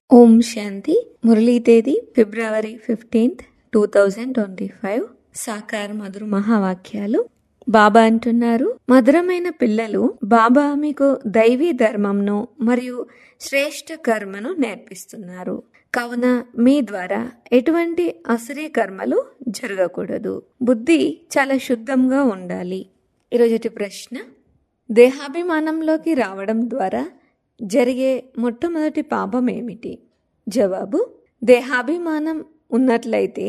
ఓం శాంతి మురళీ తేదీ February fifteenth two thousand twenty five సాకార్ మధుర మహావాక్యాలు బాబా అంటున్నారు మధురమైన పిల్లలు బాబా మీకు దైవీ ధర్మంను మరియు శ్రేష్ఠ కర్మను నేర్పిస్తున్నారు కావున మీ ద్వారా ఎటువంటి అసురీ కర్మలు జరగకూడదు బుద్ధి చాలా శుద్ధంగా ఉండాలి ఈరోజుటి ప్రశ్న దేహాభిమానంలోకి రావడం ద్వారా జరిగే మొట్టమొదటి పాపం ఏమిటి జవాబు దేహాభిమానం ఉన్నట్లయితే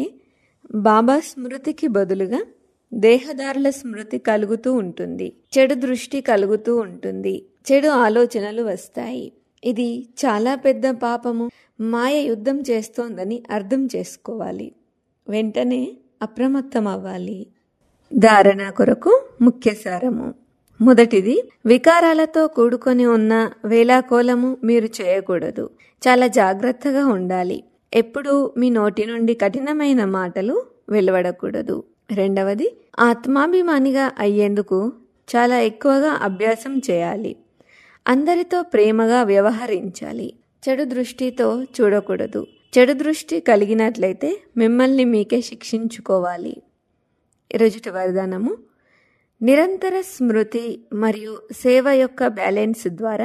బాబా స్మృతికి బదులుగా దేహదారుల స్మృతి కలుగుతూ ఉంటుంది చెడు దృష్టి కలుగుతూ ఉంటుంది చెడు ఆలోచనలు వస్తాయి ఇది చాలా పెద్ద పాపము మాయ యుద్ధం చేస్తోందని అర్థం చేసుకోవాలి వెంటనే అప్రమత్తం అవ్వాలి ధారణ కొరకు ముఖ్య సారము మొదటిది వికారాలతో కూడుకొని ఉన్న వేలాకోలము మీరు చేయకూడదు చాలా జాగ్రత్తగా ఉండాలి ఎప్పుడూ మీ నోటి నుండి కఠినమైన మాటలు వెలువడకూడదు రెండవది ఆత్మాభిమానిగా అయ్యేందుకు చాలా ఎక్కువగా అభ్యాసం చేయాలి అందరితో ప్రేమగా వ్యవహరించాలి చెడు దృష్టితో చూడకూడదు చెడు దృష్టి కలిగినట్లయితే మిమ్మల్ని మీకే శిక్షించుకోవాలి ఈరోజుటి వరదానము నిరంతర స్మృతి మరియు సేవ యొక్క బ్యాలెన్స్ ద్వారా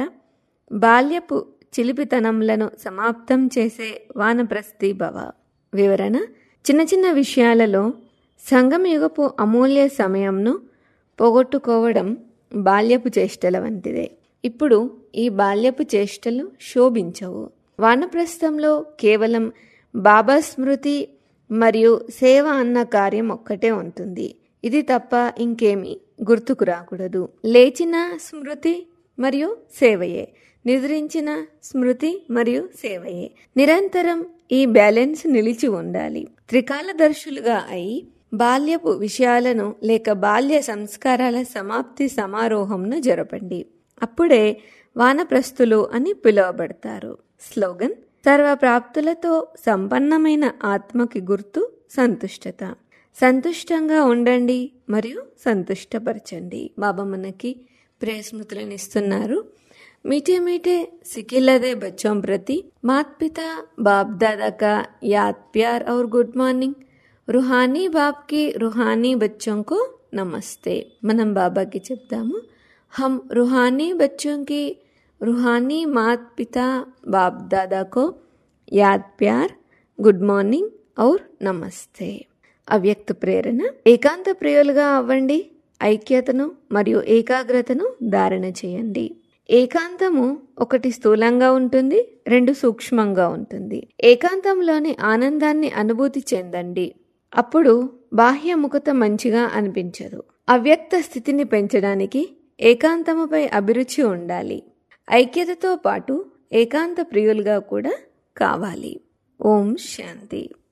బాల్యపు చిలిపితనములను సమాప్తం చేసే వానప్రస్థి భవ వివరణ చిన్న చిన్న విషయాలలో సంగమయుగపు అమూల్య సమయంను పోగొట్టుకోవడం బాల్యపు చేష్టల వంటిదే ఇప్పుడు ఈ బాల్యపు చేష్టలు శోభించవు వానప్రస్థంలో కేవలం బాబా స్మృతి మరియు సేవ అన్న కార్యం ఒక్కటే ఉంటుంది ఇది తప్ప ఇంకేమీ గుర్తుకు రాకూడదు లేచిన స్మృతి మరియు సేవయే నిద్రించిన స్మృతి మరియు సేవయే నిరంతరం ఈ బ్యాలెన్స్ నిలిచి ఉండాలి త్రికాలదర్శులుగా అయి బాల్యపు విషయాలను లేక బాల్య సంస్కారాల సమాప్తి సమారోహంను జరపండి అప్పుడే వానప్రస్తులు అని పిలువబడతారు స్లోగన్ సర్వప్రాప్తులతో సంపన్నమైన ఆత్మకి గుర్తు సంతుష్టత సంతుష్టంగా ఉండండి మరియు సంతుష్టపరచండి బాబా మనకి ప్రేస్మృతులను ఇస్తున్నారు मीठे मीठे सिकिलदे बच्चों प्रति मात पिता बाप दादा का याद प्यार और गुड मॉर्निंग रूहानी बाप की रूहानी बच्चों को नमस्ते మనం బాబాకి చెప్తాము हम रूहानी बच्चों की रूहानी मात पिता बाप दादा को याद प्यार గుడ్ మార్నింగ్ ఔర్ నమస్తే అవ్యక్త ప్రేరణ ఏకాంత ప్రియులుగా అవ్వండి ఐక్యతను మరియు ఏకాగ్రతను ధారణ చేయండి ఏకాంతము ఒకటి స్థూలంగా ఉంటుంది రెండు సూక్ష్మంగా ఉంటుంది ఏకాంతంలోని ఆనందాన్ని అనుభూతి చెందండి అప్పుడు బాహ్యముఖత మంచిగా అనిపించదు అవ్యక్త స్థితిని పెంచడానికి ఏకాంతముపై అభిరుచి ఉండాలి ఐక్యతతో పాటు ఏకాంత ప్రియులుగా కూడా కావాలి ఓం శాంతి